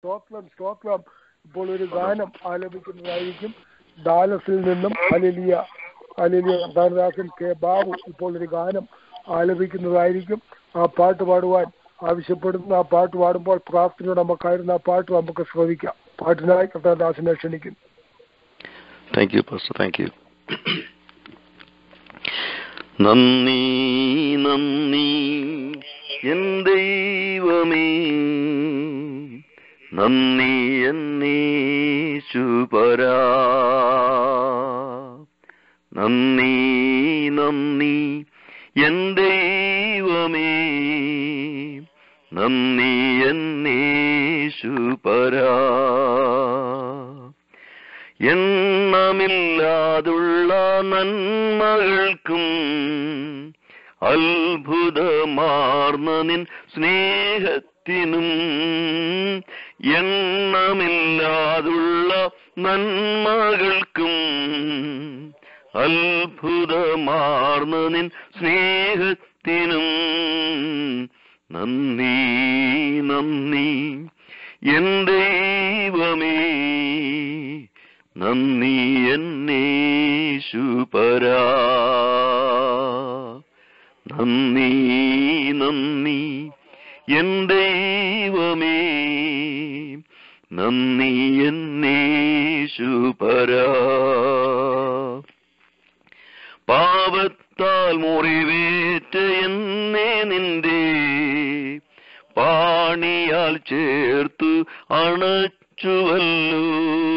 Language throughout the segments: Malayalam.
സ്തോത്രം സ്തോത്രം ഇപ്പോൾ ഒരു ഗാനം ആലപിക്കുന്നതായിരിക്കും ഡാലസിൽ നിന്നും അലിലിയ അലിലിയ ദാനദാസൻ കെ ബാബു ഇപ്പോൾ ഒരു ഗാനം ആലപിക്കുന്നതായിരിക്കും ആ പാട്ട് പാടുവാൻ ആവശ്യപ്പെടുന്നു ആ പാട്ട് പാടുമ്പോൾ പ്രാർത്ഥനയോടെ നമുക്കായിരുന്നു ആ പാട്ട് നമുക്ക് ശ്രമിക്കാം പാട്ടിനായി കർത്താദാസിനെ ക്ഷണിക്കുന്നു thank you pastor thank you നന്ദി നന്ദി എൻ ദൈവമേ നന്ദി എന്നീശുപരാ നന്ദി നന്ദി എൻ ദൈവമേ നന്ദി എന്നീശുപരാ എണ്ണമില്ലാതുള്ള നന്മകൾക്കും അത്ഭുതമാർന്ന നിൻ സ്നേഹത്തിനും എണ്ണമില്ലാതുള്ള നന്മകൾക്കും അത്ഭുതമാർന്ന നിൻ സ്നേഹത്തിനും നന്ദി നന്ദി എൻ ദൈവമേ നന്ദി എന്നേശുപരാ നന്ദി നന്ദി എൻ ദൈവമേ നന്ദി എന്നേശുപരാ പാപത്താൽ മുറിവേറ്റ എന്നേ നിന്റെ പാണിയാൽ ചേർത്തു അണച്ചുവല്ലോ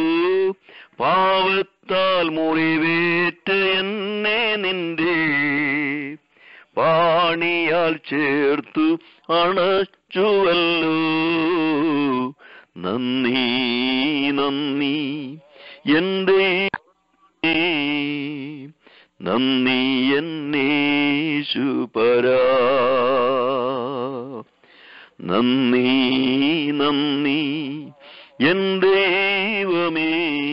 പാവത്താൽ മുറിവേറ്റ എന്നെ നിന്റെ പാണിയാൽ ചേർത്തു അണച്ചുവല്ലോ നന്ദി നന്ദി എന്റെ നന്ദി എന്നേശുപരാ നന്ദി നന്ദി എൻ ദൈവമേ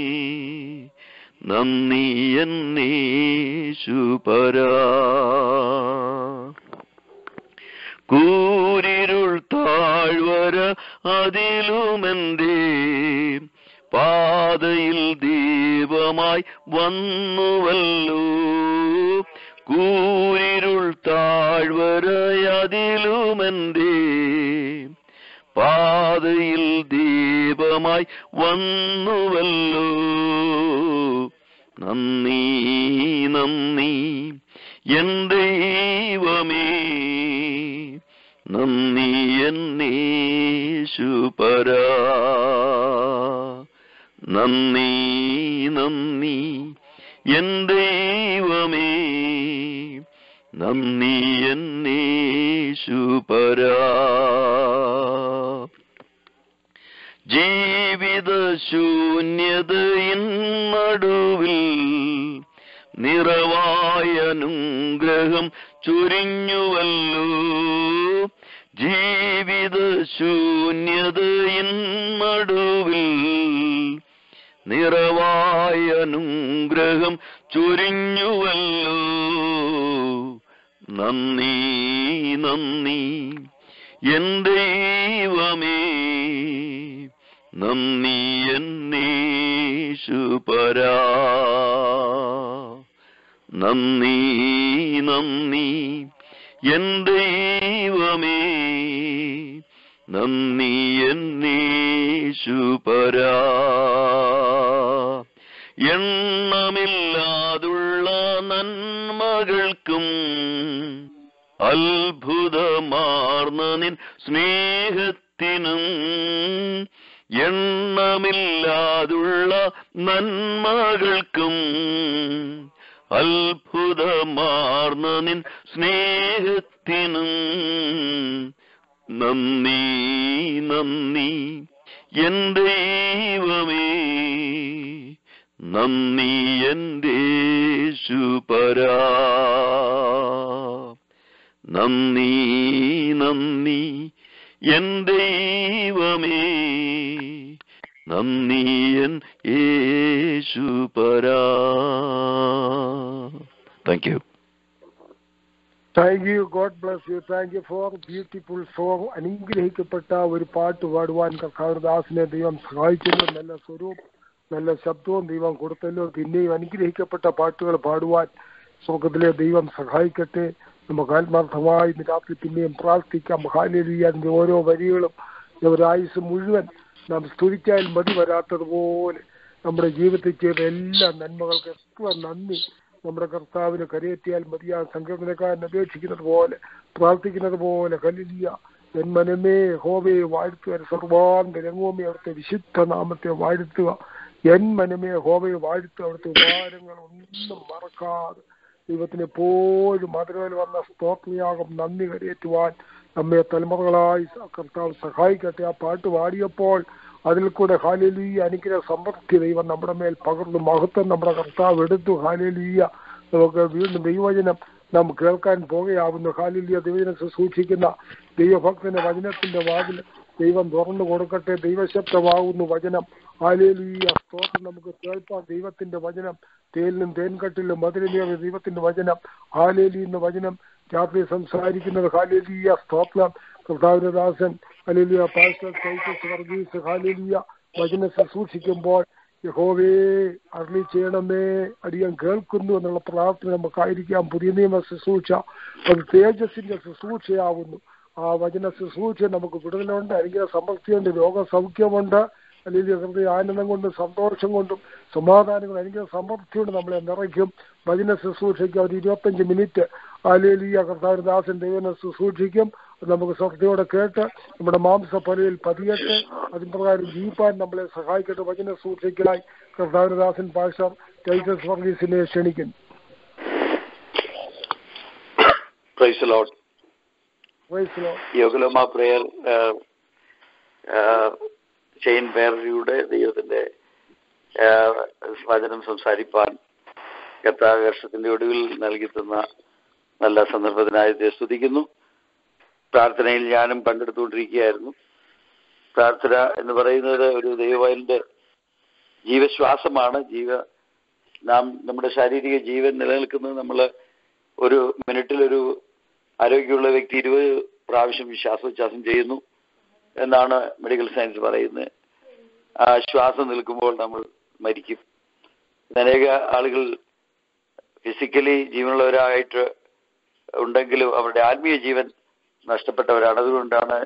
നന്ദി എന്നേശുപരാ കൂരിരുൾ താഴ്വര അതിലുമെന്തേ പാതയിൽ ദീപമായി വന്നുവല്ലോ കൂരിരുൾ താഴ്വരയതിലുമെന്തേ പാതയിൽ ദീപമായി വന്നുവല്ലോ നന്ദി നന്ദി എൻ ദൈവമേ നന്ദി എന്നേശുപരാ നന്ദി നന്ദി എൻ ദൈവമേ നന്ദി എന്നേശുപരാ ജീവിത ശൂന്യതയിൻ നടുവിൽ നിറവായ അനുഗ്രഹം ചൊരിഞ്ഞുവല്ലോ ജീവിത ശൂന്യതയിൻ നടുവിൽ നിറവായ അനുഗ്രഹം ചൊരിഞ്ഞുവല്ലോ നന്ദി നന്ദി എൻ ദൈവമേ നന്ദി എന്നേശുപരാ നന്ദി നന്ദി എൻ ദൈവമേ നന്ദി എന്നേശുപരാ എണ്ണമില്ലാതുള്ള നന്മകൾക്കും അത്ഭുതമാർന്ന നിൻ സ്നേഹത്തിനും എണ്ണമില്ലാതുള്ള നന്മകൾക്കും അത്ഭുതമാർന്ന നിൻ സ്നേഹത്തിനും നന്ദി നന്ദി എൻ ദൈവമേ നന്ദി എന്റെ ശുപരാ നന്ദി നന്ദി എൻ ദൈവമേ നന്ദി എൻ യേശുപരാ thank you thank you God bless you thank you for beautiful song അനുഗ്രഹിക്കപ്പെട്ട ഒരു പാട്ട് പാടുവാൻ കർത്താവദാസിനെ ദൈവം സഹായിച്ചല്ലോ നല്ല സ്വരവും നല്ല ശബ്ദവും ദൈവം കൊടുത്തല്ലോ പിന്നെയും അനുഗ്രഹിക്കപ്പെട്ട പാട്ടുകൾ പാടുവാൻ സ്വർഗത്തിലെ ദൈവം സഹായിക്കട്ടെ നമുക്ക് ആത്മാർത്ഥമായി ഇന്ന് രാത്രി പിന്നെയും പ്രാർത്ഥിക്കാം ഹാലിയ ഓരോ വരികളും ഒരായുസ് മുഴുവൻ നാം സ്തുതിച്ചാൽ മതി വരാത്തതുപോലെ നമ്മുടെ ജീവിതത്തിൽ ചെയ്ത എല്ലാ നന്മകൾക്ക് എത്ര നന്ദി നമ്മുടെ കർത്താവിന് കരയേറ്റിയാൽ മതിയാ സംഘടനക്കാരൻ അപേക്ഷിക്കുന്നത് പോലെ പ്രാർത്ഥിക്കുന്നത് പോലെ കലിലിയ എൻ മനമേ ഹോവേ വാഴ്ത്തുക സർവാന്ത രംഗോമേ അവിടുത്തെ വിശുദ്ധ നാമത്തെ വാഴ്ത്തുക എൻ മനമേ ഹോവയെ വാഴ്ത്തുക അവിടുത്തെ ഉപകാരങ്ങൾ ഒന്നും മറക്കാതെ ദൈവത്തിന് എപ്പോഴും മധുരയിൽ വന്ന സ്തോത്രയാകും നന്ദി കരയേറ്റുവാൻ നമ്മെ തലമുറകളായി കർത്താവ് സഹായിക്കട്ടെ ആ പാട്ട് പാടിയപ്പോൾ അതിൽ കൂടെ ഹാലേലീയ അനുഗ്രഹ സമൃദ്ധി ദൈവം നമ്മുടെ മേൽ പകർന്നു മഹത്വം നമ്മുടെ കർത്താവ് എടുത്തു ഹാലേലീയ നമുക്ക് വീണ്ടും ദൈവവചനം നാം കേൾക്കാൻ പോകുകയാവുന്നു ഹാലിലിയ ദൈവജനം ശുശ്രൂഷിക്കുന്ന ദൈവഭക്തന്റെ വചനത്തിന്റെ വാതിൽ ദൈവം തുറന്നു കൊടുക്കട്ടെ ദൈവശബ്ദമാകുന്നു വചനം ഹാലേലിയ സ്തോത്രം നമുക്ക് കേൾപ്പാം ദൈവത്തിന്റെ വചനം തേലിലും തേൻകട്ടിലും മധുരമേറിയ ദൈവത്തിന്റെ വചനം ഹാലേലി എന്ന വചനം രാത്രി സംസാരിക്കുന്നത് ഹാലേലിയ സ്തോത്രം കർത്താവിനദാസൻ hallelujah pastor Titus Varghese hallelujah വചനം ശുശ്രൂഷിക്കുമ്പോൾ യഹോവേ അരളി ചെയ്യണമേ അടിയാൻ കേൾക്കുന്നു എന്നുള്ള പ്രാർത്ഥന നമുക്കായിരിക്കാം പുതിയ നിയമ ശുശ്രൂഷ അത് തേജസ്സിന്റെ ശുശ്രൂഷയാവുന്നു ആ വചന ശുശ്രൂഷ നമുക്ക് വിടുതലുണ്ട് അനുഗ്രഹ സമൃദ്ധിയുണ്ട് രോഗസൗഖ്യമുണ്ട് അല്ലെങ്കിൽ ഹൃദയ ആനന്ദം കൊണ്ടും സന്തോഷം കൊണ്ടും സമാധാനങ്ങൾ അനുഗ്രഹ സമൃദ്ധിയോട് നമ്മളെ നിറയ്ക്കും വചന ശുശ്രൂഷയ്ക്ക് അവർ ഇരുപത്തഞ്ച് മിനിറ്റ് ആലേലിയ കർത്താവിദാസൻ ദൈവനെ ശുശ്രൂഷിക്കും നമുക്ക് ശ്രദ്ധയോടെ കേട്ട് നമ്മുടെ മാംസഫലയിൽ പതിയട്ടെ അതിന് പ്രകാരം ജീവിപ്പാൻ നമ്മളെ സഹായിക്കട്ടെ വചന ശുശ്രൂഷയ്ക്കായി കർത്താവിദാസൻ പാഷർ ടൈറ്റസ് വർഗീസിനെ ക്ഷണിക്കുന്നു പ്രൈസ് ലോഡ് വയസ്സിലോ യോഗലമ പ്രേയർ ചെയിൻ പേരയുടെ ദൈവത്തിന്റെ ആ, വചനം സംസാരിപ്പാൻ കർത്താകർഷത്തിന്റെ ഒടുവിൽ നൽകി തന്ന നല്ല സന്ദർഭത്തിനായി ദൈവത്തെ സ്തുതിക്കുന്നു പ്രാർത്ഥനയിൽ ഞാനും പങ്കെടുത്തുകൊണ്ടിരിക്കുകയായിരുന്നു പ്രാർത്ഥന എന്ന് പറയുന്നത് ഒരു ദൈവവയലിന്റെ ജീവശ്വാസമാണ് ജീവ നാം നമ്മുടെ ശാരീരിക ജീവൻ നിലനിൽക്കുന്നത് നമ്മൾ ഒരു മിനിറ്റിലൊരു ആരോഗ്യമുള്ള വ്യക്തി ഇരുപത് പ്രാവശ്യം ശ്വാസോച്ഛ്വാസം ചെയ്യുന്നു എന്നാണ് മെഡിക്കൽ സയൻസ് പറയുന്നത് ആ ശ്വാസം നിൽക്കുമ്പോൾ നമ്മൾ മരിക്കും ഇന്ന് അനേക ആളുകൾ ഫിസിക്കലി ജീവനുള്ളവരായിട്ട് ഉണ്ടെങ്കിലും അവരുടെ ആത്മീയ ജീവൻ നഷ്ടപ്പെട്ടവരാണ് അതുകൊണ്ടാണ്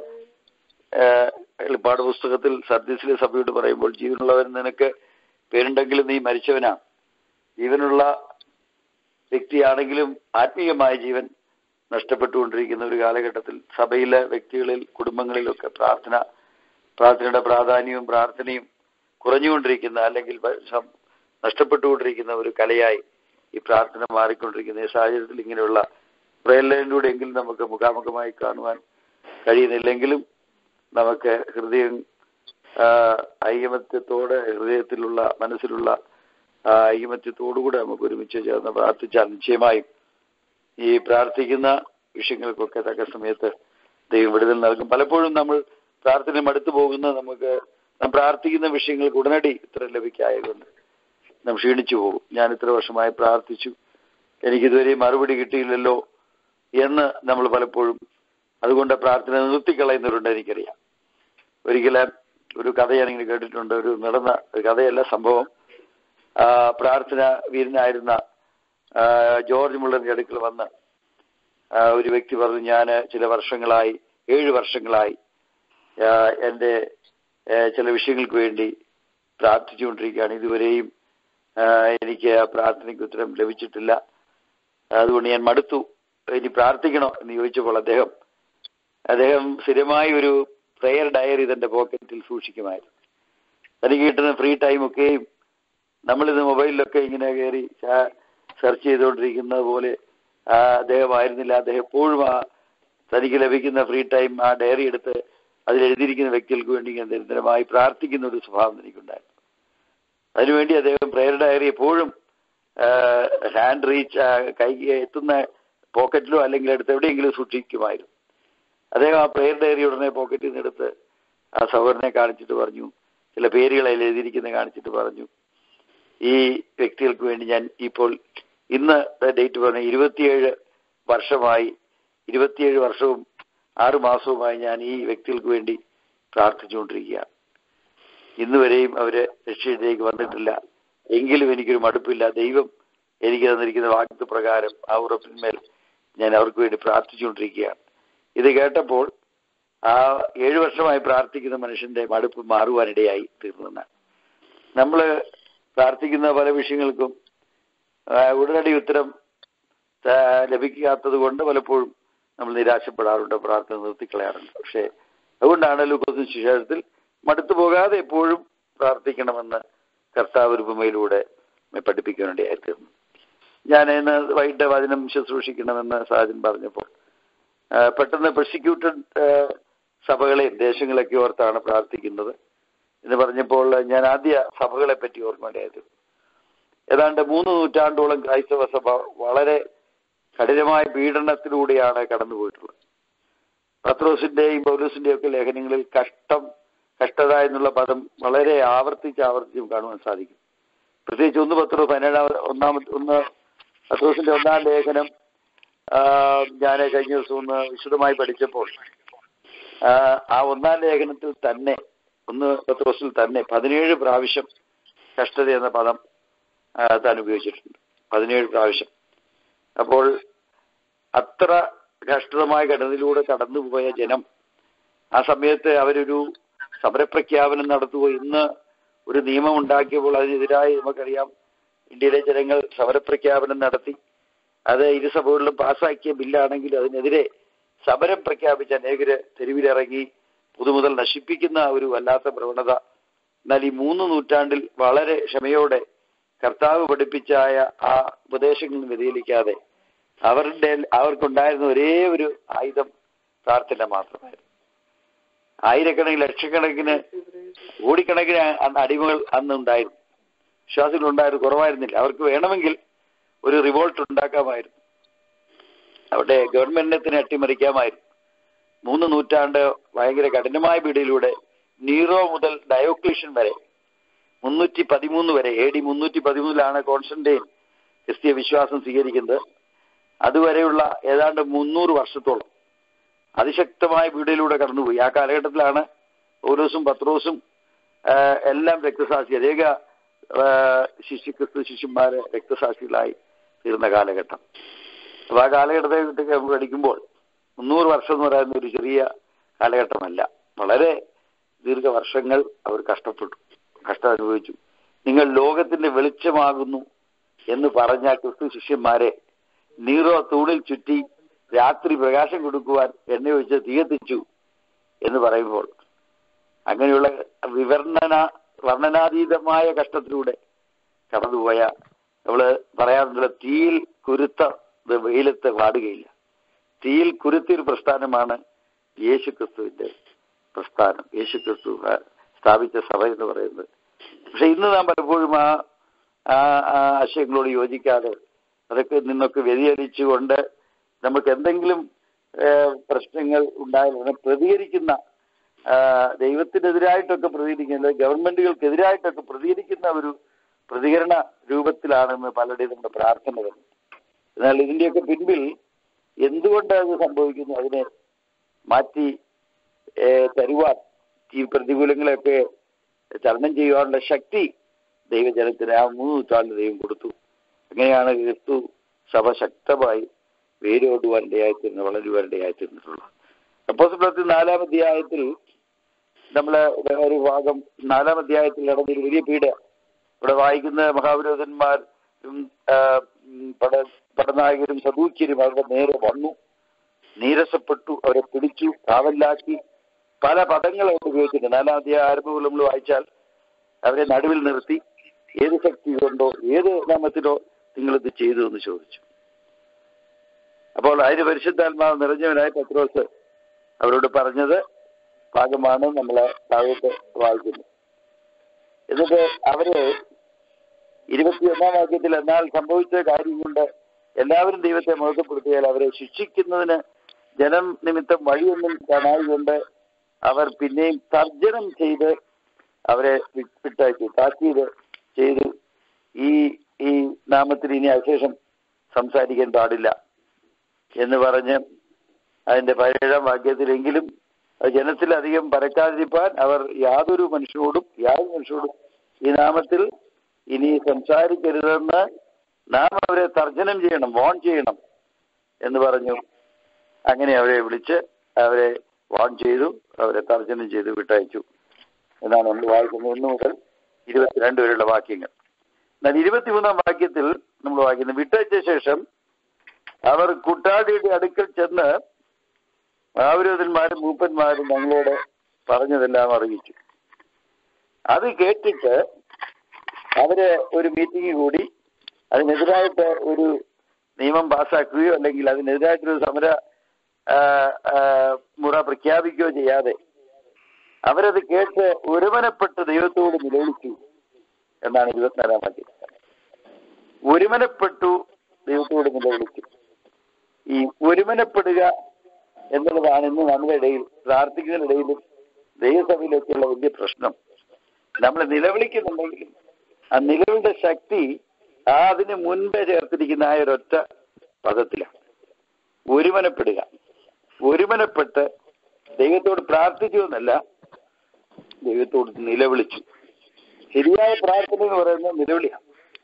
എളുപ്പാട് പുസ്തകത്തിൽ സദ്യസിലെ സഭയോട് പറയുമ്പോൾ ജീവനുള്ളവൻ നിനക്ക് പേരുണ്ടെങ്കിലും നീ മരിച്ചവനാണ് ജീവനുള്ള വ്യക്തിയാണെങ്കിലും ആത്മീയമായ ജീവൻ നഷ്ടപ്പെട്ടുകൊണ്ടിരിക്കുന്ന ഒരു കാലഘട്ടത്തിൽ സഭയിലെ വ്യക്തികളിൽ കുടുംബങ്ങളിലൊക്കെ പ്രാർത്ഥന പ്രാർത്ഥനയുടെ പ്രാധാന്യവും പ്രാർത്ഥനയും കുറഞ്ഞുകൊണ്ടിരിക്കുന്ന അല്ലെങ്കിൽ വ- സം- നഷ്ടപ്പെട്ടുകൊണ്ടിരിക്കുന്ന ഒരു കലയായി ഈ പ്രാർത്ഥന മാറിക്കൊണ്ടിരിക്കുന്ന ഈ സാഹചര്യത്തിൽ ഇങ്ങനെയുള്ള പ്രയലയിലൂടെ എങ്കിലും നമുക്ക് മുഖാമുഖമായി കാണുവാൻ കഴിയുന്നില്ലെങ്കിലും നമുക്ക് ഹൃദയം ആ, ഐകമത്യത്തോടെ ഹൃദയത്തിലുള്ള മനസ്സിലുള്ള ആ, ഐകമത്യത്തോടുകൂടെ നമുക്ക് ഒരുമിച്ച് ചേർന്ന് പ്രാർത്ഥിച്ചാൽ നിശ്ചയമായും ഈ പ്രാർത്ഥിക്കുന്ന വിഷയങ്ങൾക്കൊക്കെ തക്ക സമയത്ത് ദൈവം വിടുതൽ നൽകും പലപ്പോഴും നമ്മൾ പ്രാർത്ഥന മടുത്തു പോകുന്ന നമുക്ക് നാം പ്രാർത്ഥിക്കുന്ന വിഷയങ്ങൾക്ക് ഉടനടി ഉത്തരം ലഭിക്കായതുകൊണ്ട് നാം ക്ഷീണിച്ചു പോകും ഞാൻ ഇത്ര വർഷമായി പ്രാർത്ഥിച്ചു എനിക്കിതുവരെ മറുപടി കിട്ടിയില്ലല്ലോ എന്ന് നമ്മൾ പലപ്പോഴും അതുകൊണ്ട് പ്രാർത്ഥന നിർത്തിക്കളയുന്നവരുണ്ട് എനിക്കറിയാം ഒരിക്കലും ഒരു കഥ ഞാനിങ്ങനെ കേട്ടിട്ടുണ്ട് ഒരു നടന്ന ഒരു കഥയല്ല സംഭവം ആ, പ്രാർത്ഥന വീരനായിരുന്ന ആ, ജോർജ് മുള്ളറിന്റെ അടുക്കൽ വന്ന് ആ, ഒരു വ്യക്തി പറഞ്ഞു ഞാൻ ചില വർഷങ്ങളായി ഏഴ് വർഷങ്ങളായി ആ, എൻ്റെ ആ, ചില വിഷയങ്ങൾക്ക് വേണ്ടി പ്രാർത്ഥിച്ചുകൊണ്ടിരിക്കുകയാണ് ഇതുവരെയും ആ, എനിക്ക് ആ പ്രാർത്ഥനയ്ക്ക് ഉത്തരം ലഭിച്ചിട്ടില്ല അതുകൊണ്ട് ഞാൻ മടുത്തു ഇനി പ്രാർത്ഥിക്കണോ എന്ന് ചോദിച്ചപ്പോൾ അദ്ദേഹം അദ്ദേഹം സ്ഥിരമായി ഒരു പ്രെയർ ഡയറി തന്റെ പോക്കറ്റിൽ സൂക്ഷിക്കുമായിരുന്നു തനിക്ക് കിട്ടുന്ന ഫ്രീ ടൈം ഒക്കെയും നമ്മളിത് മൊബൈലിലൊക്കെ ഇങ്ങനെ കയറി സെർച്ച് ചെയ്തുകൊണ്ടിരിക്കുന്നത് പോലെ ആ, അദ്ദേഹമായിരുന്നില്ല അദ്ദേഹം എപ്പോഴും ആ തനിക്ക് ലഭിക്കുന്ന ഫ്രീ ടൈം ആ ഡയറി എടുത്ത് അതിൽ എഴുതിയിരിക്കുന്ന വ്യക്തികൾക്ക് വേണ്ടി ഇങ്ങനെ നിരന്തരമായി പ്രാർത്ഥിക്കുന്ന ഒരു സ്വഭാവം എനിക്കുണ്ടായിരുന്നു അതിനുവേണ്ടി അദ്ദേഹം പ്രെയർ ഡയറി എപ്പോഴും ഹാൻഡ് റീച്ച് കൈ എത്തുന്ന പോക്കറ്റിലോ അല്ലെങ്കിൽ എടുത്ത് എവിടെയെങ്കിലും സൂക്ഷിക്കുമായിരുന്നു അദ്ദേഹം ആ പ്രെയർ ഡയറി ഉടനെ പോക്കറ്റിൽ നിന്ന് എടുത്ത് ആ സഹോദരനെ കാണിച്ചിട്ട് പറഞ്ഞു ചില പേരുകൾ അതിൽ എഴുതിയിരിക്കുന്നത് കാണിച്ചിട്ട് പറഞ്ഞു ഈ വ്യക്തികൾക്ക് വേണ്ടി ഞാൻ ഇപ്പോൾ ഇന്ന് ഡേറ്റ് പറഞ്ഞ ഇരുപത്തിയേഴ് വർഷമായി ഇരുപത്തിയേഴ് വർഷവും ആറ് മാസവുമായി ഞാൻ ഈ വ്യക്തികൾക്ക് വേണ്ടി പ്രാർത്ഥിച്ചുകൊണ്ടിരിക്കുകയാണ് ഇന്ന് വരെയും അവര് രക്ഷയിലേക്ക് വന്നിട്ടില്ല എങ്കിലും എനിക്കൊരു മടുപ്പില്ല ദൈവം എനിക്ക് തന്നിരിക്കുന്ന വാഗ്ദത്ത പ്രകാരം ആ ഉറപ്പിന്മേൽ ഞാൻ അവർക്ക് വേണ്ടി പ്രാർത്ഥിച്ചുകൊണ്ടിരിക്കുകയാണ് ഇത് കേട്ടപ്പോൾ ആ ഏഴു വർഷമായി പ്രാർത്ഥിക്കുന്ന മനുഷ്യന്റെ മടുപ്പ് മാറുവാനിടയായി തീർന്നതാണ് നമ്മൾ പ്രാർത്ഥിക്കുന്ന പല വിഷയങ്ങൾക്കും ആ, ഉടനടി ഉത്തരം ആ, ലഭിക്കാത്തത് കൊണ്ട് പലപ്പോഴും നമ്മൾ നിരാശപ്പെടാറുണ്ട് പ്രാർത്ഥന നിർത്തിക്കളയാറുണ്ട് പക്ഷേ അതുകൊണ്ടാണ് ലൂക്കോസിന് ശിശേഷത്തിൽ മടുത്തു പോകാതെ എപ്പോഴും പ്രാർത്ഥിക്കണമെന്ന് കർത്താവ് രൂപമയിലൂടെ നമ്മെ പഠിപ്പിക്കാനിടയായി തീർന്നു ഞാൻ ഇന്ന് വൈകിട്ട് വചനം ശുശ്രൂഷിക്കണമെന്ന് സാജൻ പറഞ്ഞപ്പോൾ ആ, പെട്ടെന്ന് പ്രോസിക്യൂട്ടഡ് സഭകളെയും ദേശങ്ങളൊക്കെ ഓർത്താണ് പ്രാർത്ഥിക്കുന്നത് എന്ന് പറഞ്ഞപ്പോൾ ഞാൻ ആദ്യ സഭകളെ പറ്റി ഓർമ്മയുണ്ടായത് ഏതാണ്ട് മൂന്ന് നൂറ്റാണ്ടോളം ക്രൈസ്തവ സഭ വളരെ കഠിനമായ പീഡനത്തിലൂടെയാണ് കടന്നുപോയിട്ടുള്ളത് പത്രോസിന്റെയും പൗലോസിന്റെയും ഒക്കെ ലേഖനങ്ങളിൽ കഷ്ടം കഷ്ടത എന്നുള്ള പദം വളരെ ആവർത്തിച്ച് ആവർത്തിച്ചും കാണുവാൻ സാധിക്കും പ്രത്യേകിച്ച് ഒന്ന് പത്രോ പതിനേഴാം ഒന്നാമത്തെ ഒന്ന് പത്രോസിന്റെ ഒന്നാം ലേഖനം ഞാൻ കഴിഞ്ഞ ദിവസം ഒന്ന് വിശദമായി പഠിച്ചപ്പോൾ ആ, ആ ഒന്നാം ലേഖനത്തിൽ തന്നെ ഒന്ന് പത്രോസിൽ തന്നെ പതിനേഴ് പ്രാവശ്യം കഷ്ടത എന്ന പദം ആ, താൻ ഉപയോഗിച്ചിട്ടുണ്ട് പതിനേഴ് പ്രാവശ്യം അപ്പോൾ അത്ര കഷ്ടതമായ ഘടനയിലൂടെ കടന്നുപോയ ജനം ആ സമയത്ത് അവരൊരു സമരപ്രഖ്യാപനം നടത്തുകയോ ഇന്ന് ഒരു നിയമം ഉണ്ടാക്കിയപ്പോൾ അതിനെതിരായി നമുക്കറിയാം ഇന്ത്യയിലെ ജനങ്ങൾ സമരപ്രഖ്യാപനം നടത്തി അത് ഇരു സഭകളിലും പാസ്സാക്കിയ ബില്ലാണെങ്കിൽ അതിനെതിരെ സമരം പ്രഖ്യാപിച്ച അനേകര് തെരുവിലിറങ്ങി പുതുമുതൽ നശിപ്പിക്കുന്ന ഒരു വല്ലാത്ത പ്രവണത എന്നാൽ ഈ മൂന്ന് നൂറ്റാണ്ടിൽ വളരെ ക്ഷമയോടെ കർത്താവ് പഠിപ്പിച്ചായ ആ ഉപദേശങ്ങൾ വ്യതിചലിക്കാതെ അവരുടെ അവർക്കുണ്ടായിരുന്ന ഒരേ ഒരു ആയുധം പ്രാർത്ഥന മാത്രമായിരുന്നു ആയിരക്കണക്കിന് ലക്ഷക്കണക്കിന് കോടിക്കണക്കിന് അന്ന് അടിമകൾ അന്ന് ഉണ്ടായിരുന്നു വിശ്വാസികൾ ഉണ്ടായിരുന്നു കുറവായിരുന്നില്ല അവർക്ക് വേണമെങ്കിൽ ഒരു റിവോൾട്ട് ഉണ്ടാക്കാമായിരുന്നു അവിടെ ഗവൺമെന്റിനെ അട്ടിമറിക്കാമായിരുന്നു മൂന്ന് നൂറ്റാണ്ട് ഭയങ്കര കഠിനമായ പീഡയിലൂടെ നീറോ മുതൽ ഡയോക്ലീഷ്യൻ വരെ മുന്നൂറ്റി പതിമൂന്ന് വരെ എ ഡി മുന്നൂറ്റി പതിമൂന്നിലാണ് കോൺസ്റ്റന്റൈൻ ക്രിസ്തീയ വിശ്വാസം സ്വീകരിക്കുന്നത് അതുവരെയുള്ള ഏതാണ്ട് മുന്നൂറ് വർഷത്തോളം അതിശക്തമായ പീഡയിലൂടെ കടന്നുപോയി ആ കാലഘട്ടത്തിലാണ് പൗലോസും പത്രോസും ആ, എല്ലാം രക്തസാക്ഷി അനേക ആ, ശിശു ക്രിസ്തു ശിഷ്യന്മാര് രക്തസാക്ഷികളായി തീർന്ന കാലഘട്ടം അപ്പൊ ആ കാലഘട്ടത്തെ കുറിച്ച് പഠിക്കുമ്പോൾ മുന്നൂറ് വർഷം എന്ന് പറയുന്ന ഒരു ചെറിയ കാലഘട്ടമല്ല വളരെ ദീർഘവർഷങ്ങൾ അവർ കഷ്ടപ്പെട്ടു കഷ്ടം അനുഭവിച്ചു നിങ്ങൾ ലോകത്തിന്റെ വെളിച്ചമാകുന്നു എന്ന് പറഞ്ഞ ക്രിസ്തു ശിഷ്യന്മാരെ നീറോ തൂണിൽ ചുറ്റി രാത്രി പ്രകാശം കൊടുക്കുവാൻ എണ്ണ ഒഴിച്ച് തീയത്തിച്ചു എന്ന് പറയുമ്പോൾ അങ്ങനെയുള്ള വിവർണന വർണ്ണനാതീതമായ കഷ്ടത്തിലൂടെ കടന്നുപോയ നമ്മള് പറയാറുണ്ടല്ലോ തീയിൽ കുരുത്ത ഇത് വെയിലത്ത് വാടുകയില്ല തീയിൽ കുരുത്തിയൊരു പ്രസ്ഥാനമാണ് യേശു ക്രിസ്തുവിന്റെ പ്രസ്ഥാനം യേശു ക്രിസ്തു ആ, സ്ഥാപിച്ച സഭ എന്ന് പറയുന്നത് പക്ഷെ ഇന്ന് നാം പലപ്പോഴും ആ ആ ആ ആശയങ്ങളോട് യോജിക്കാതെ അതൊക്കെ നിന്നൊക്കെ വ്യതിചലിച്ചുകൊണ്ട് നമുക്ക് എന്തെങ്കിലും ആ, പ്രശ്നങ്ങൾ ഉണ്ടായാൽ ഉടനെ പ്രതികരിക്കുന്ന ആ, ദൈവത്തിനെതിരായിട്ടൊക്കെ പ്രതികരിക്കുന്ന ഗവൺമെന്റുകൾക്കെതിരായിട്ടൊക്കെ പ്രതികരിക്കുന്ന ഒരു പ്രതികരണ രൂപത്തിലാണെന്ന് പലരുടെയും നമ്മുടെ പ്രാർത്ഥന വരുന്നത് എന്നാൽ ഇതിന്റെയൊക്കെ പിൻപിൽ എന്തുകൊണ്ട് അത് സംഭവിക്കുന്നു അതിനെ മാറ്റി ഏ, തരുവാൻ ഈ പ്രതികൂലങ്ങളെയൊക്കെ തരണം ചെയ്യുവാനുള്ള ശക്തി ദൈവജനത്തിന് ആ മൂന്ന് നൂറ്റാണ്ട് ദൈവം കൊടുത്തു അങ്ങനെയാണ് ക്രിസ്തു സഭ ശക്തമായി വേരോടുവാൻ ഇടയായിത്തീർന്ന് വളരുവാൻ ഇടയായിത്തീർന്നിട്ടുള്ളത് അപ്പോസ്തലത്തിൽ നാലാം അധ്യായത്തിൽ നമ്മള് ഒരു ഭാഗം നാലാം അധ്യായത്തിൽ നടന്ന ഒരു വലിയ പീഡ ഇവിടെ വായിക്കുന്ന മഹാവിരോധന്മാരും ആ, ഉം, പട പടനായകരും സദൂക്യരും അവരുടെ നേരെ വന്നു നീരസപ്പെട്ടു അവരെ പിടിച്ചു കാവലിലാക്കി പല പദങ്ങൾ അവർ ഉപയോഗിച്ചിട്ടുണ്ട് നാലാം അധ്യായ ആരംഭങ്ങൾ നമ്മൾ വായിച്ചാൽ അവരെ നടുവിൽ നിർത്തി ഏത് ശക്തി കൊണ്ടോ ഏത് നാമത്തിലോ നിങ്ങളിത് ചെയ്തു എന്ന് ചോദിച്ചു അപ്പോൾ അതിന് പരിശുദ്ധാത്മാവ് നിറഞ്ഞവനായ പത്രോസ് അവരോട് പറഞ്ഞത് ഭാഗമാണ് നമ്മളെ താഴോട്ട് വായിക്കുന്നത് എന്നിട്ട് അവര് ഇരുപത്തിയൊന്നാം വാക്യത്തിൽ എന്നാൽ സംഭവിച്ച കാര്യം കൊണ്ട് എല്ലാവരും ദൈവത്തെ മഹത്വപ്പെടുത്തിയാൽ അവരെ ശിക്ഷിക്കുന്നതിന് ജനം നിമിത്തം വഴിയൊന്നും കാണാതുകൊണ്ട് അവർ പിന്നെയും തർജനം ചെയ്ത് അവരെ വി- വിട്ടയച്ചു താക്കീത് ചെയ്തു ഈ ഈ നാമത്തിൽ ഇനി അശേഷം സംസാരിക്കാൻ പാടില്ല എന്ന് പറഞ്ഞ് അതിന്റെ പതിനേഴാം വാക്യത്തിലെങ്കിലും അത് ജനത്തിലധികം പരക്കാതിരിപ്പാൻ അവർ യാതൊരു മനുഷ്യരോടും യാതൊരു മനുഷ്യരോടും ഈ നാമത്തിൽ ഇനി സംസാരിക്കരുതെന്ന് നാം അവരെ തർജനം ചെയ്യണം വോൺ ചെയ്യണം എന്ന് പറഞ്ഞു അങ്ങനെ അവരെ വിളിച്ച് അവരെ വാൺ ചെയ്തു അവരെ തർജനം ചെയ്ത് വിട്ടയച്ചു എന്നാണ് നമ്മൾ വായിക്കുന്നത് ഒന്ന് മുതൽ ഇരുപത്തിരണ്ട് വരെയുള്ള വാക്യങ്ങൾ എന്നാൽ ഇരുപത്തിമൂന്നാം വാക്യത്തിൽ നമ്മൾ വായിക്കുന്നത് വിട്ടയച്ച ശേഷം അവർ കുട്ടാടിയുടെ അടുക്കൽ ചെന്ന് ആവരോധന്മാരും മൂപ്പന്മാരും ഞങ്ങളോട് പറഞ്ഞതെല്ലാം അറിയിച്ചു അത് കേട്ടിട്ട് അവര് ഒരു മീറ്റിംഗ് കൂടി അതിനെതിരായിട്ട് ഒരു നിയമം പാസ്സാക്കുകയോ അല്ലെങ്കിൽ അതിനെതിരായിട്ടൊരു സമര ആ, ആ, മുറ പ്രഖ്യാപിക്കുകയോ ചെയ്യാതെ അവരത് കേട്ട് ഒരുമനപ്പെട്ട് ദൈവത്തോട് നിലവിളിച്ചു എന്നാണ് ഇരുപത്തിനാലാം വാക്യം ഒരുമനപ്പെട്ടു ദൈവത്തോട് നിലവിളിച്ചു ഈ ഒരുമനപ്പെടുക എന്നുള്ളതാണ് ഇന്ന് നമ്മുടെ ഇടയിൽ പ്രാർത്ഥിക്കുന്നതിനിടയിലും ദൈവസഭയിലൊക്കെയുള്ള വലിയ പ്രശ്നം നമ്മൾ നിലവിളിക്കുന്നുണ്ടെങ്കിലും ആ നിലവിളിയുടെ ശക്തി ആ അതിന് മുൻപേ ചേർത്തിരിക്കുന്ന ആ ഒരൊറ്റ പദത്തിലാണ് ഒരുമനപ്പെടുക ഒരുമനപ്പെട്ട് ദൈവത്തോട് പ്രാർത്ഥിച്ചു എന്നല്ല ദൈവത്തോട് നിലവിളിച്ചു ശരിയായ പ്രാർത്ഥന എന്ന് പറയുന്നത് നിലവിളിയാണ്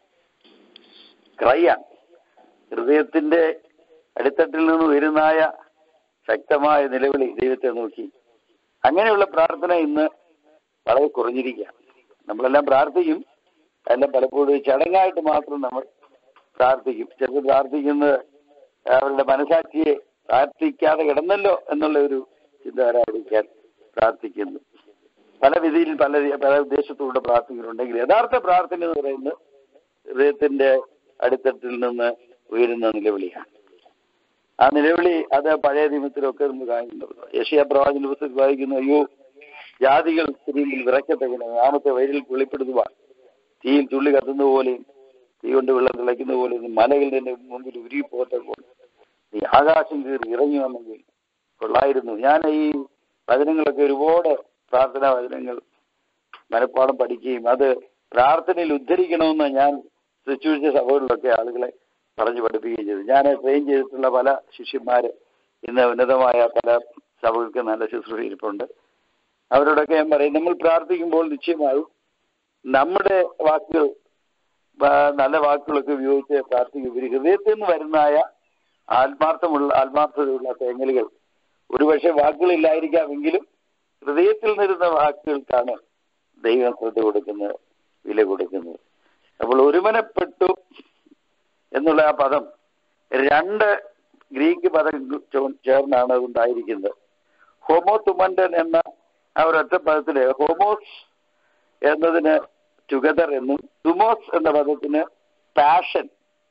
ക്രൈയാണ് ഹൃദയത്തിന്റെ അടിത്തട്ടിൽ നിന്ന് വരുന്നായ ശക്തമായ നിലവിളി ദൈവത്തെ നോക്കി അങ്ങനെയുള്ള പ്രാർത്ഥന ഇന്ന് വളരെ കുറഞ്ഞിരിക്കുകയാണ് നമ്മളെല്ലാം പ്രാർത്ഥിക്കും എല്ലാം പലപ്പോഴും ചടങ്ങായിട്ട് മാത്രം നമ്മൾ പ്രാർത്ഥിക്കും ചിലർ പ്രാർത്ഥിക്കുന്നത് അവരുടെ മനസാക്ഷിയെ പ്രാർത്ഥിക്കാതെ കിടന്നല്ലോ എന്നുള്ള ഒരു ചിന്താരായിരിക്കാൻ പ്രാർത്ഥിക്കുന്നു പല വിധിയിൽ പല പല ഉദ്ദേശത്തോടെ പ്രാർത്ഥിക്കുന്നുണ്ടെങ്കിൽ യഥാർത്ഥ പ്രാർത്ഥന എന്ന് പറയുന്നത് ഹൃദയത്തിന്റെ അടിത്തട്ടിൽ നിന്ന് ഉയരുന്ന നിലവിളിയാണ് ആ നിലവിളി അത് പഴയ നിയമത്തിലൊക്കെ നമ്മൾ കാണുന്നുണ്ട് യശയ പ്രവാചന പുസ്തകത്തിൽ വായിക്കുന്നു അയ്യോ ജാതികൾ തിരിയിൽ വിറയ്ക്കത്തങ്ങനെ നാമത്തെ വയലിൽ വെളിപ്പെടുത്തുവാൻ തീയിൽ തുള്ളി കത്തുന്ന പോലെയും തീ കൊണ്ട് വെള്ളം തിളയ്ക്കുന്ന പോലെയും മലകളുടെ മുമ്പിൽ ഉരുകിപ്പോകത്തെ പോലെ നീ ആകാശം കയറി ഇറങ്ങി വന്നെങ്കിൽ കൊള്ളായിരുന്നു ഞാൻ ഈ വചനങ്ങളൊക്കെ ഒരുപാട് പ്രാർത്ഥനാ വചനങ്ങൾ മനഃപ്പാടം പഠിക്കുകയും അത് പ്രാർത്ഥനയിൽ ഉദ്ധരിക്കണമെന്ന് ഞാൻ ശുശ്രൂഷിച്ച സഭകളിലൊക്കെ ആളുകളെ പറഞ്ഞു പഠിപ്പിക്കുകയും ചെയ്തു ഞാൻ ട്രെയിൻ ചെയ്തിട്ടുള്ള പല ശിഷ്യന്മാര് ഇന്ന് ഉന്നതമായ പല സഭകൾക്ക് നല്ല ശുശ്രൂഷ ഇരിപ്പുണ്ട് അവരോടൊക്കെ ഞാൻ പറയും നമ്മൾ പ്രാർത്ഥിക്കുമ്പോൾ നിശ്ചയമായും നമ്മുടെ വാക്കുകൾ ആ, നല്ല വാക്കുകളൊക്കെ ഉപയോഗിച്ച് പ്രാർത്ഥിക്കും ഇവര് ഹൃദയത്തിൽ നിന്ന് വരുന്നായ ആത്മാർത്ഥമുള്ള ആത്മാർത്ഥതയുള്ള തേങ്ങലുകൾ ഒരുപക്ഷെ വാക്കുകളില്ലായിരിക്കാമെങ്കിലും ഹൃദയത്തിൽ നിന്നിരുന്ന വാക്കുകൾക്കാണ് ദൈവം ശ്രദ്ധ കൊടുക്കുന്നത് വില കൊടുക്കുന്നത് അപ്പോൾ ഒരുമനപ്പെട്ടു എന്നുള്ള ആ പദം രണ്ട് ഗ്രീക്ക് പദം ചോ- ചേർന്നാണ് അത് ഉണ്ടായിരിക്കുന്നത് ഹോമോ തുമൻഡൻ എന്ന ആ ഒരൊറ്റ പദത്തില് ഹോമോസ് എന്നതിന് ടുഗദർ എന്നും തുമോസ് എന്ന പദത്തിന് പാഷൻ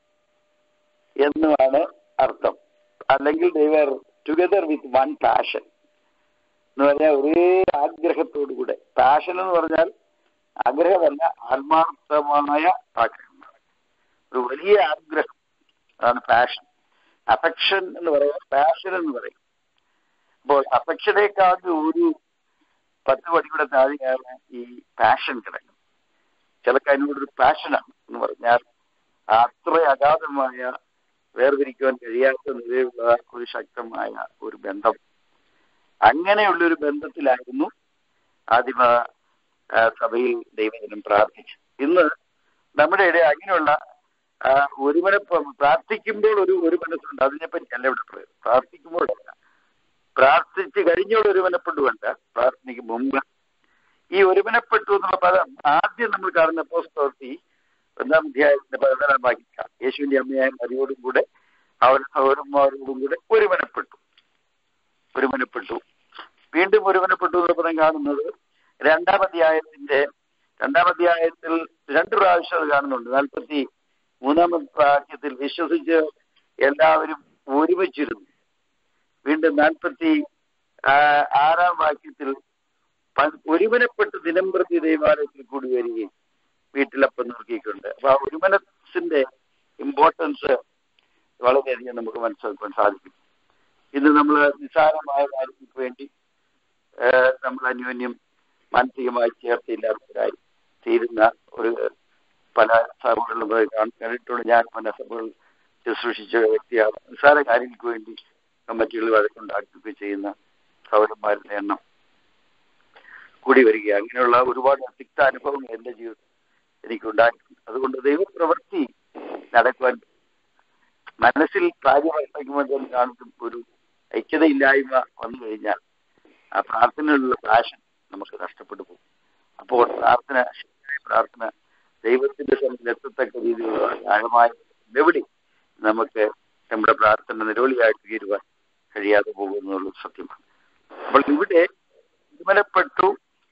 എന്നുമാണ് അർത്ഥം അല്ലെങ്കിൽ ദൈവർ ടുഗദർ വിത്ത് വൺ പാഷൻ എന്ന് പറഞ്ഞാൽ ഒരേ ആഗ്രഹത്തോടുകൂടെ പാഷൻ എന്ന് പറഞ്ഞാൽ ആഗ്രഹമല്ല ആത്മാർത്ഥമായ ആഗ്രഹമാണ് ഒരു വലിയ ആഗ്രഹം അതാണ് പാഷൻ അഫെക്ഷൻ എന്ന് പറയുന്നത് പാഷൻ എന്ന് പറയും അപ്പോൾ അഫെക്ഷനേക്കാൾ ഒരു പത്ത് പടിയുടെ താഴെയാണ് ഈ പാഷൻ കിടക്കുന്നത് ചിലക്ക് അതിനോടൊരു പാഷനാണ് എന്ന് പറഞ്ഞാൽ അത്ര അഗാധമായ വേർതിരിക്കുവാൻ കഴിയാത്ത നിലയിലുള്ള ഒരു ശക്തമായ ഒരു ബന്ധം അങ്ങനെയുള്ള ഒരു ബന്ധത്തിലായിരുന്നു ആദിമ ആ, സഭയിൽ ദൈവജനം പ്രാർത്ഥിച്ചു ഇന്ന് നമ്മുടെ ഇടയിൽ അങ്ങനെയുള്ള ആ, ഒരുമന പ്രാർത്ഥിക്കുമ്പോൾ ഒരു ഒരു മനസ്സുണ്ട് അതിനെപ്പറ്റി അല്ല ഇവിടെ പറയുന്നത് പ്രാർത്ഥിക്കുമ്പോഴല്ല പ്രാർത്ഥിച്ച് കഴിഞ്ഞോട് ഒരുമനപ്പെടുവല്ല പ്രാർത്ഥനയ്ക്ക് മുമ്പ് ഈ ഒരുമനപ്പെട്ടു എന്നുള്ള പദം ആദ്യം നമ്മൾ കാണുന്ന പോസ്റ്റ് പ്രവൃത്തി ഒന്നാം അധ്യായത്തിന്റെ പതിനാലാം വാക്യം യേശുവിന്റെ അമ്മയായ മരിയോടും കൂടെ അവരുടെ സഹോദരന്മാരോടും കൂടെ ഒരുമനപ്പെട്ടു ഒരുമനപ്പെട്ടു വീണ്ടും ഒരുമനപ്പെട്ടു എന്നുള്ള പദം കാണുന്നത് രണ്ടാം അധ്യായത്തിന്റെ രണ്ടാം അധ്യായത്തിൽ രണ്ട് പ്രാവശ്യം അത് കാണുന്നുണ്ട് നാൽപ്പത്തി മൂന്നാമത്തെ വാക്യത്തിൽ വിശ്വസിച്ച് എല്ലാവരും ഒരുമിച്ചിരുന്നു വീണ്ടും നാൽപ്പത്തി ആ, ആറാം വാക്യത്തിൽ പ- ഒരുമനപ്പെട്ട് ദിനം പ്രതി ദൈവാലയത്തിൽ കൂടി വരികയും വീട്ടിലപ്പം നോക്കിയിട്ടുണ്ട് അപ്പൊ ആ ഒരുമനത്തിന്റെ ഇമ്പോർട്ടൻസ് വളരെയധികം നമുക്ക് മനസ്സിലാക്കാൻ സാധിക്കും ഇന്ന് നമ്മൾ നിസ്സാരമായ കാര്യങ്ങൾക്ക് വേണ്ടി ആ, നമ്മൾ അന്യോന്യം മാനസികമായി ചേർത്തില്ലാത്തവരായി തീരുന്ന ഒരു പല സഭകളിലും അത് കാണ- കണ്ടിട്ടുണ്ട് ഞാൻ പല സഭകളിൽ ശുശ്രൂഷിച്ച വ്യക്തിയാണ് നിസ്സാര കാര്യങ്ങൾക്ക് വേണ്ടി കമ്മിറ്റികൾ വഴക്കുണ്ടാക്കുകയൊക്കെ ചെയ്യുന്ന സൗരന്മാരുടെ എണ്ണം കൂടി വരിക അങ്ങനെയുള്ള ഒരുപാട് തിക്ത അനുഭവങ്ങൾ എൻ്റെ ജീവിതത്തിൽ എനിക്കുണ്ടായിട്ടുണ്ട് അതുകൊണ്ട് ദൈവപ്രവൃത്തി നടക്കുവാൻ മനസ്സിൽ കാര്യമായിക്കുമ്പോൾ കാണും ഒരു ഐക്യതയില്ലായ്മ വന്നു കഴിഞ്ഞാൽ ആ പ്രാർത്ഥനയിലുള്ള പാഷൻ നമുക്ക് നഷ്ടപ്പെട്ടു പോകും അപ്പോൾ പ്രാർത്ഥന ശരിയായ പ്രാർത്ഥന ദൈവത്തിന്റെ സമയത്ത് എത്തത്തക്ക രീതിയിലുള്ള ആഴമായ നിലവിളി നമുക്ക് നമ്മുടെ പ്രാർത്ഥന നിലവിളിയായിട്ട് തീരുവാൻ കഴിയാതെ പോകുമെന്നുള്ളത് സത്യമാണ് അപ്പോൾ ഇവിടെ വിമലപ്പെട്ടു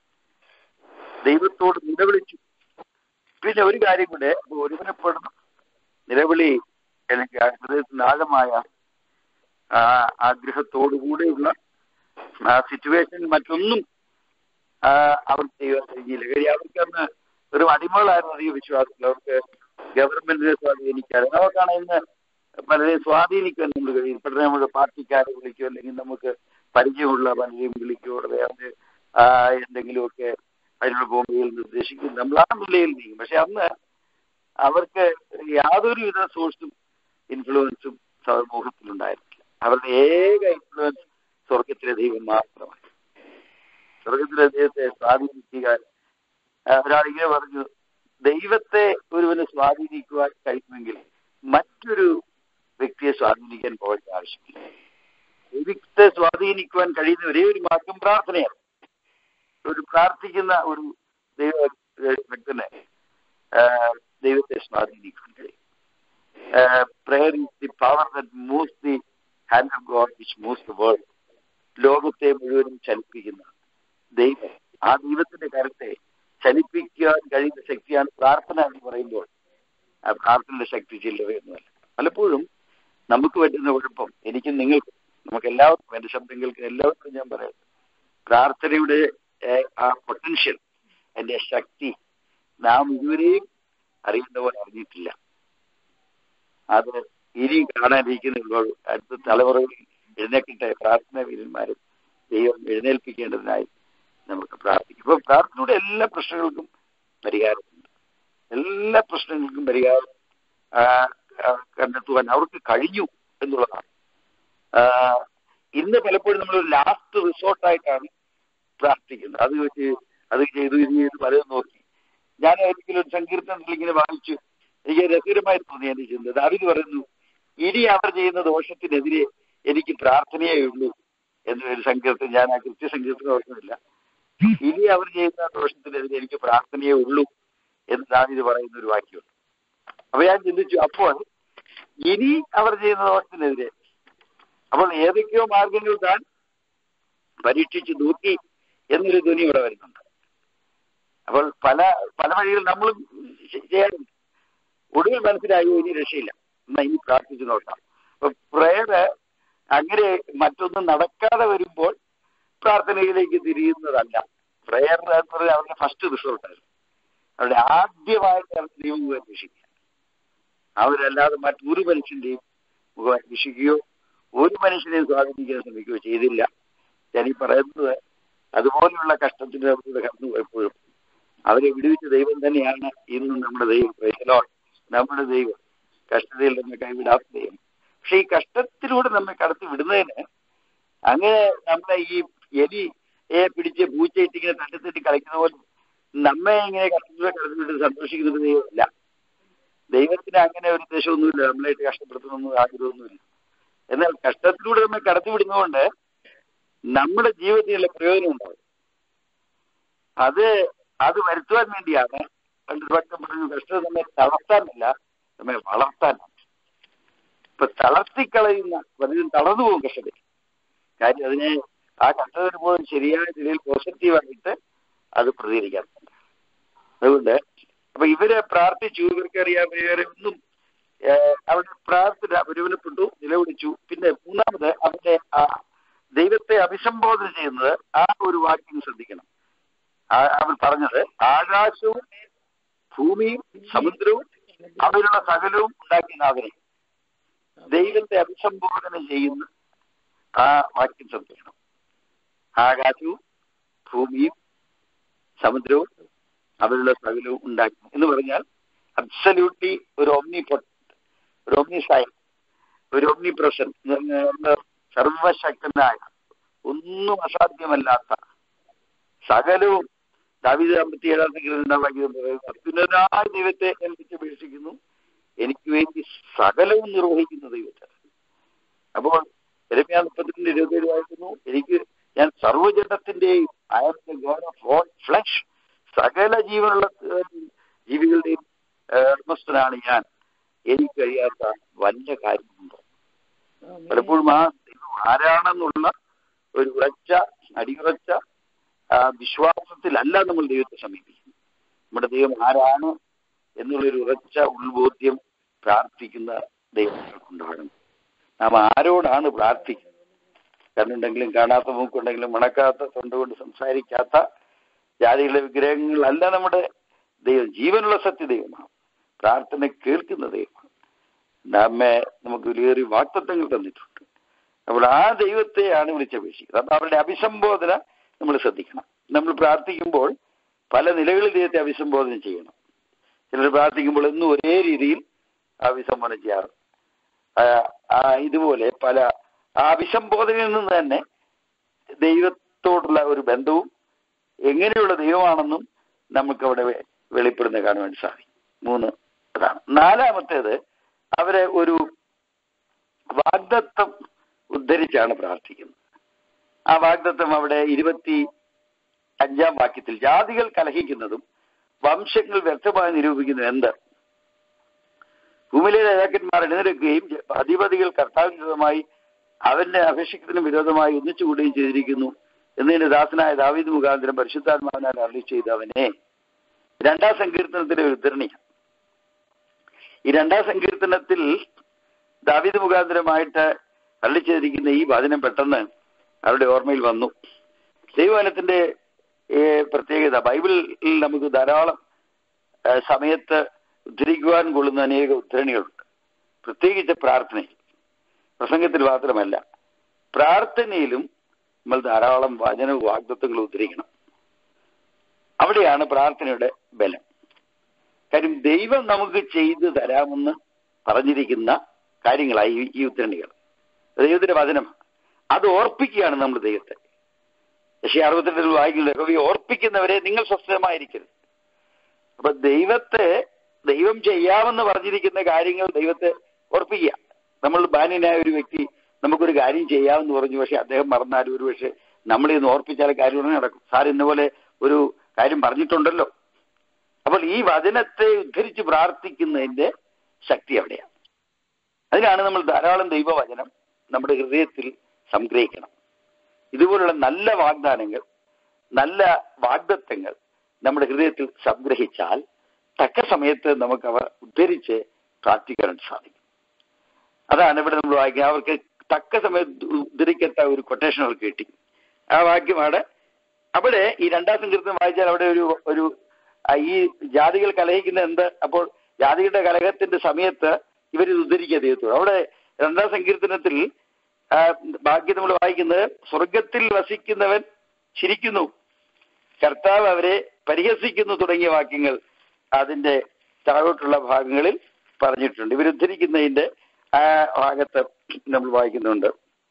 ദൈവത്തോട് നിലവിളിച്ചു പിന്നെ ഒരു കാര്യം കൂടെ ഒരുമനപ്പെടുന്നു നിലവിളി എനിക്ക് ഹൃദയത്തിന് ആഴമായ ആ ആഗ്രഹത്തോടു കൂടെയുള്ള ആ സിറ്റുവേഷനിൽ മറ്റൊന്നും ആ, അവർക്ക് ചെയ്യാൻ കഴിഞ്ഞില്ല കാര്യം അവർക്ക് അന്ന് ഒരു അടിമകളായിരുന്നു അധികം വിശ്വാസത്തിൽ അവർക്ക് ഗവൺമെന്റിനെ സ്വാധീനിക്കാൻ നമുക്കാണ് ഇന്ന് പലരെയും സ്വാധീനിക്കാൻ നമ്മൾ കഴിയും ഇപ്പോഴത്തെ നമ്മുടെ പാർട്ടിക്കാരെ വിളിക്കുകയോ അല്ലെങ്കിൽ നമുക്ക് പരിചയമുള്ള പലരെയും വിളിക്കുകയോ വേറെ ആ, എന്തെങ്കിലുമൊക്കെ അതിനുള്ള ഭൂമിയിൽ നിർദ്ദേശിക്കും നമ്മൾ ആ നിലയിൽ നീങ്ങും പക്ഷെ അന്ന് അവർക്ക് യാതൊരുവിധ സോഴ്സും ഇൻഫ്ലുവൻസും സമൂഹത്തിലുണ്ടായിരുന്നില്ല അവരുടെ ഏക ഇൻഫ്ലുവൻസ് സ്വർഗത്തിലെ ദൈവം മാത്രമാണ് സ്വർഗത്തിലെ ദൈവത്തെ സ്വാധീനിക്കുക ആ, ഒരാളിങ്ങനെ പറഞ്ഞു ദൈവത്തെ ഒരുവന് സ്വാധീനിക്കുവാൻ കഴിയുമെങ്കിൽ മറ്റൊരു വ്യക്തിയെ സ്വാധീനിക്കാൻ പോകേണ്ട ആവശ്യമില്ല ദൈവത്തെ സ്വാധീനിക്കുവാൻ കഴിയുന്ന ഒരേ ഒരു മാർഗം പ്രാർത്ഥനയാണ് ഒരു പ്രാർത്ഥിക്കുന്ന ഒരു ദൈവ വ്യക്തനെ ദൈവത്തെ സ്വാധീനിക്കാൻ കഴിയും prayer is the power that moves the hand of God which moves the world ലോകത്തെ മുഴുവനും ചലിപ്പിക്കുന്ന ദൈവം ആ ദൈവത്തിന്റെ കരത്തെ ചലിപ്പിക്കാൻ കഴിയുന്ന ശക്തിയാണ് പ്രാർത്ഥന എന്ന് പറയുമ്പോൾ ആ പ്രാർത്ഥനയുടെ ശക്തി ചില്ലറയൊന്നുമല്ല പലപ്പോഴും നമുക്ക് പറ്റുന്ന കുഴപ്പം എനിക്കും നിങ്ങൾക്കും നമുക്ക് എല്ലാവർക്കും എന്റെ ശബ്ദങ്ങൾക്ക് എല്ലാവർക്കും ഞാൻ പറയാം പ്രാർത്ഥനയുടെ ഏഹ്, ആ പൊട്ടൻഷ്യൽ അതിന്റെ ശക്തി നാം ഇതുവരെയും അറിയുന്ന പോലെ അറിഞ്ഞിട്ടില്ല അത് ഇനിയും കാണാനിരിക്കുന്നുള്ളൂ അടുത്ത തലമുറകളിൽ എഴുന്നേക്കട്ടെ പ്രാർത്ഥന വീരന്മാരും ദൈവം എഴുന്നേൽപ്പിക്കേണ്ടതിനായി നമുക്ക് പ്രാർത്ഥിക്കും ഇപ്പൊ പ്രാർത്ഥനയുടെ എല്ലാ പ്രശ്നങ്ങൾക്കും പരിഹാരമുണ്ട് എല്ലാ പ്രശ്നങ്ങൾക്കും പരിഹാരം ആ, ആ, കണ്ടെത്തുവാൻ അവർക്ക് കഴിഞ്ഞു എന്നുള്ളതാണ് ആ, ഇന്ന് പലപ്പോഴും നമ്മൾ ലാസ്റ്റ് റിസോർട്ടായിട്ടാണ് പ്രാർത്ഥിക്കുന്നത് അത് വെച്ച് അത് ചെയ്തു ഇത് ചെയ്തു പലതും നോക്കി ഞാൻ ഒരിക്കലും ഒരു സങ്കീർത്തനത്തിൽ ഇങ്ങനെ വായിച്ചു എനിക്ക് രസകരമായി തോന്നി എന്റെ ചിന്ത ദാവിദ് പറയുന്നു ഇനി അവർ ചെയ്യുന്ന ദോഷത്തിനെതിരെ എനിക്ക് പ്രാർത്ഥനയേ ഉള്ളൂ എന്നൊരു സങ്കീർത്തനം ഞാൻ ആ കൃത്യ സങ്കീർത്തനം ഓർക്കുന്നില്ല ഇനി അവർ ചെയ്യുന്ന ദോഷത്തിനെതിരെ എനിക്ക് പ്രാർത്ഥനയേ ഉള്ളൂ എന്ന് ദാവിദ് പറയുന്ന ഒരു വാക്യമുണ്ട് അപ്പൊ ഞാൻ ചിന്തിച്ചു അപ്പോൾ ഇനി അവർ ചെയ്യുന്ന ദോഷത്തിനെതിരെ അപ്പോൾ ഏതൊക്കെയോ മാർഗങ്ങൾ താൻ പരീക്ഷിച്ച് നോക്കി എന്നൊരു ധ്വനി ഇവിടെ വരുന്നുണ്ട് അപ്പോൾ പല പല വഴികൾ നമ്മളും ചെ- ചെയ്യാറുണ്ട് ഒടുവിൽ മനസ്സിലായോ ഇനി രക്ഷയില്ല എന്നാ ഇനി പ്രാർത്ഥിച്ചു നോക്കാം അപ്പൊ പ്രേയർ അങ്ങനെ മറ്റൊന്നും നടക്കാതെ വരുമ്പോൾ പ്രാർത്ഥനയിലേക്ക് തിരിയുന്നതല്ല പ്രേയർ എന്ന് പറഞ്ഞാൽ അവരുടെ ഫസ്റ്റ് റിസോർട്ടായിരുന്നു അവരുടെ ആദ്യമായിട്ട് അവർ ദൈവം അന്വേഷിക്കുക അവരല്ലാതെ മറ്റൊരു മനുഷ്യന്റെയും മുഖം അന്വേഷിക്കുകയോ ഒരു മനുഷ്യനെയും സ്വാധീനിക്കാൻ ശ്രമിക്കുകയോ ചെയ്തില്ല ഞാൻ ഈ പറയുന്നത് അതുപോലെയുള്ള കഷ്ടത്തിന് അവരുടെ കടന്നു പോയപ്പോഴും അവരെ വിടുവിച്ച ദൈവം തന്നെയാണ് ഇന്നും നമ്മുടെ ദൈവം പ്രൈസലോ നമ്മുടെ ദൈവം കഷ്ടതയിൽ നമ്മെ കൈവിടാത്ത ദൈവം പക്ഷെ ഈ കഷ്ടത്തിലൂടെ നമ്മെ കടത്തി വിടുന്നതിന് അങ്ങനെ നമ്മളെ ഈ എലിയെ പിടിച്ച് പൂച്ചയിട്ട് ഇങ്ങനെ തട്ടിത്തട്ടി കളിക്കുന്ന പോലെ നമ്മെ ഇങ്ങനെ കഷ്ടത്തിലൂടെ കടത്തി വിട്ട് സന്തോഷിക്കുന്നത് ദൈവമല്ല ദൈവത്തിന് അങ്ങനെ ഒരു ഉദ്ദേശമൊന്നുമില്ല നമ്മളായിട്ട് കഷ്ടപ്പെടുത്തണമെന്നും ആഗ്രഹമൊന്നുമില്ല എന്നാൽ കഷ്ടത്തിലൂടെ നമ്മെ കടത്തി വിടുന്നതുകൊണ്ട് നമ്മുടെ ജീവിതത്തിലുള്ള പ്രയോജനം ഉണ്ടാവും അത് അത് വരുത്തുവാൻ വേണ്ടിയാണ് പണ്ട് ഭക്തം പറഞ്ഞു കഷ്ടത നമ്മെ തളർത്താനല്ല നമ്മെ വളർത്താനാണ് ഇപ്പൊ തളർത്തിക്കളയുന്ന പലരും തളർന്നു പോകും കഷ്ടത കാര്യം അതിനെ ആ കഷ്ടത വരുമ്പോൾ ശരിയായ രീതിയിൽ പോസിറ്റീവായിട്ട് അത് പ്രതികരിക്കാൻ അതുകൊണ്ട് അപ്പൊ ഇവരെ പ്രാർത്ഥിച്ചു ഇവർക്ക് അറിയാൻ വേറെ ഒന്നും ഏഹ്, അവരുടെ പ്രാർത്ഥന ഒരുവനപ്പെട്ടു നിലവിളിച്ചു പിന്നെ മൂന്നാമത് അവരുടെ ആ ദൈവത്തെ അഭിസംബോധന ചെയ്യുന്നത് ആ ഒരു വാക്യം ശ്രദ്ധിക്കണം ആ- അവർ പറഞ്ഞത് ആകാശവും ഭൂമിയും സമുദ്രവും അവരുടെ സകലവും ഉണ്ടാക്കിയ നാഥനെ ദൈവത്തെ അഭിസംബോധന ചെയ്യുന്ന ആ വാക്യം ശ്രദ്ധിക്കണം ആകാശവും ഭൂമിയും സമുദ്രവും അവരുടെ സകലവും ഉണ്ടാക്കി എന്ന് പറഞ്ഞാൽ അബ്സല്യൂട്ട്ലി ഒരു ഒമ്നി ഒരു ഒമ്നി സൈൻ ഒരു ഒമ്നി പ്രസന്റ് സർവശക്തനായ ഒന്നും അസാധ്യമല്ലാത്ത സകലവും ദാവിദ് അമ്പത്തി ഏഴാം സംഖ്യയിലുണ്ടാവാക്കിയത് അത്യുന്നതനായ ദൈവത്തെ ഞാൻ വിളിച്ചപേക്ഷിക്കുന്നു എനിക്ക് വേണ്ടി സകലവും നിർവഹിക്കുന്ന ദൈവത്തെ അപ്പോൾ എരമ്യാ മുപ്പത്തിരണ്ട് ഇരുപത്തേഴ് വായിക്കുന്നു എനിക്ക് ഞാൻ സർവ്വജനത്തിന്റെയും I am the God of all flesh സകല ജീവനുള്ള ഏഹ്, ജീവികളുടെയും ഏഹ്, ഉടമസ്ഥനാണ് ഞാൻ എനിക്ക് കഴിയാത്ത വല്ല കാര്യമുണ്ടോ പലപ്പോഴും ആ ദൈവം ആരാണെന്നുള്ള ഒരു ഉറച്ച അടിയുറച്ച ആ, വിശ്വാസത്തിലല്ല നമ്മൾ ദൈവത്തെ സമീപിക്കുന്നത് നമ്മുടെ ദൈവം ആരാണ് എന്നുള്ളൊരു ഉറച്ച ഉൾബോധ്യം പ്രാർത്ഥിക്കുന്ന ദൈവങ്ങൾക്കുണ്ടാകണം നാം ആരോടാണ് പ്രാർത്ഥിക്കുന്നത് കണ്ണുണ്ടെങ്കിലും കാണാത്ത മൂക്കുണ്ടെങ്കിലും മണക്കാത്ത തൊണ്ടുകൊണ്ട് സംസാരിക്കാത്ത ജാതികളുടെ വിഗ്രഹങ്ങളല്ല നമ്മുടെ ദൈവം ജീവനുള്ള സത്യദൈവമാണ് പ്രാർത്ഥന കേൾക്കുന്ന ദൈവമാണ് നമ്മെ നമുക്ക് വലിയൊരു വാക്തത്വങ്ങൾ തന്നിട്ടുണ്ട് അപ്പോൾ ആ ദൈവത്തെയാണ് വിളിച്ചപേക്ഷിക്കുന്നത് അപ്പൊ അവരുടെ അഭിസംബോധന നമ്മൾ ശ്രദ്ധിക്കണം നമ്മൾ പ്രാർത്ഥിക്കുമ്പോൾ പല നിലകളിൽ ദൈവത്തെ അഭിസംബോധന ചെയ്യണം ചിലർ പ്രാർത്ഥിക്കുമ്പോൾ എന്നും ഒരേ രീതിയിൽ അഭിസംബോധന ചെയ്യാറ് ആ, ആ, ഇതുപോലെ പല ആ അഭിസംബോധനയിൽ നിന്ന് തന്നെ ദൈവത്തോടുള്ള ഒരു ബന്ധവും എങ്ങനെയുള്ള ദൈവമാണെന്നും നമുക്ക് അവിടെ വെ- വെളിപ്പെടുന്ന കാണുവാൻ സാധിക്കും മൂന്ന് അതാണ് നാലാമത്തേത് അവരെ ഒരു വാഗ്ദത്വം ഉദ്ധരിച്ചാണ് പ്രാർത്ഥിക്കുന്നത് ആ വാഗ്ദത്വം അവിടെ ഇരുപത്തി അഞ്ചാം വാക്യത്തിൽ ജാതികൾ കലഹിക്കുന്നതും വംശങ്ങൾ വ്യക്തമായി നിരൂപിക്കുന്നതും എന്ത് ഭൂമിയിലെ രാജാക്കന്മാർ എഴുന്നേൽക്കുകയും അധിപതികൾ കർത്താവിന് വിരോധമായി അവന്റെ അപേക്ഷത്തിന് വിരോധമായി ഒന്നിച്ചുകൂടുകയും ചെയ്തിരിക്കുന്നു എന്നതിന്റെ ദാസനായ ദാവീദ് മുഖാന്തരം പരിശുദ്ധാത്മാവിനാൽ അരളി ചെയ്തവനെ രണ്ടാം സങ്കീർത്തനത്തിലെ ഒരു ഉദ്ധരണിയാണ് ഈ രണ്ടാം സങ്കീർത്തനത്തിൽ ദാവീദ് മുഖാന്തരമായിട്ട് അരളി ചെയ്തിരിക്കുന്ന ഈ വചനം പെട്ടെന്ന് അവരുടെ ഓർമ്മയിൽ വന്നു ദൈവവചനത്തിന്റെ ഏഹ്, പ്രത്യേകത ബൈബിളിൽ നമുക്ക് ധാരാളം ഏഹ്, സമയത്ത് ഉദ്ധരിക്കുവാൻ കൊള്ളുന്ന അനേക ഉദ്ധരണികളുണ്ട് പ്രത്യേകിച്ച് പ്രാർത്ഥനയിൽ പ്രസംഗത്തിൽ മാത്രമല്ല പ്രാർത്ഥനയിലും നമ്മൾ ധാരാളം വചനവും വാഗ്ദത്വങ്ങളും ഉദ്ധരിക്കണം അവിടെയാണ് പ്രാർത്ഥനയുടെ ബലം കാര്യം ദൈവം നമുക്ക് ചെയ്തു തരാമെന്ന് പറഞ്ഞിരിക്കുന്ന കാര്യങ്ങളായി ഈ- ഈ ഉദ്ധരണികൾ ദൈവത്തിന്റെ വചനം അത് ഓർപ്പിക്കുകയാണ് നമ്മൾ ദൈവത്തെ പക്ഷേ അറുപത്തെട്ടിൽ വായിക്കുന്നത് കവി ഓർപ്പിക്കുന്നവരെ നിങ്ങൾ സ്വസ്ഥമായിരിക്കരുത് അപ്പൊ ദൈവത്തെ ദൈവം ചെയ്യാമെന്ന് പറഞ്ഞിരിക്കുന്ന കാര്യങ്ങൾ ദൈവത്തെ ഓർപ്പിക്കുക നമ്മൾ ബാന്യനായ ഒരു വ്യക്തി നമുക്കൊരു കാര്യം ചെയ്യാമെന്ന് പറഞ്ഞു പക്ഷെ അദ്ദേഹം മറന്നാലും ഒരു പക്ഷെ നമ്മളിന്ന് ഓർപ്പിച്ചാൽ കാര്യം ഉടനെ നടക്കും സാർ ഇന്നപോലെ ഒരു കാര്യം പറഞ്ഞിട്ടുണ്ടല്ലോ അപ്പോൾ ഈ വചനത്തെ ഉദ്ധരിച്ച് പ്രാർത്ഥിക്കുന്നതിന്റെ ശക്തി അവിടെയാണ് അതിനാണ് നമ്മൾ ധാരാളം ദൈവവചനം നമ്മുടെ ഹൃദയത്തിൽ സംഗ്രഹിക്കണം ഇതുപോലുള്ള നല്ല വാഗ്ദാനങ്ങൾ നല്ല വാഗ്ദത്തങ്ങൾ നമ്മുടെ ഹൃദയത്തിൽ സംഗ്രഹിച്ചാൽ തക്ക സമയത്ത് നമുക്ക് അവ ഉദ്ധരിച്ച് പ്രാർത്ഥിക്കാൻ സാധിക്കും അതാണ് ഇവിടെ നമ്മൾ വായിക്കുക അവർക്ക് തക്ക സമയത്ത് ഉദ്ധരിക്കത്ത ഒരു കൊട്ടേഷൻ അവർക്ക് കിട്ടി ആ വാക്യമാണ് അവിടെ ഈ രണ്ടാം സങ്കീർത്തനം വായിച്ചാൽ അവിടെ ഒരു ഒരു ആ, ഈ ജാതികൾ കലഹിക്കുന്ന എന്ത് അപ്പോൾ ജാതികളുടെ കലഹത്തിന്റെ സമയത്ത് ഇവർ ഉദ്ധരിക്കുക ദൈവത്തോട് അവിടെ രണ്ടാം സങ്കീർത്തനത്തിൽ ആ, ബാക്കി നമ്മൾ വായിക്കുന്നത് സ്വർഗത്തിൽ വസിക്കുന്നവൻ ചിരിക്കുന്നു കർത്താവ് അവരെ പരിഹസിക്കുന്നു തുടങ്ങിയ വാക്യങ്ങൾ അതിന്റെ താഴോട്ടുള്ള ഭാഗങ്ങളിൽ പറഞ്ഞിട്ടുണ്ട് ഇവർ ഉദ്ധരിക്കുന്നതിന്റെ ആ ഭാഗത്ത് നമ്മൾ വായിക്കുന്നുണ്ട്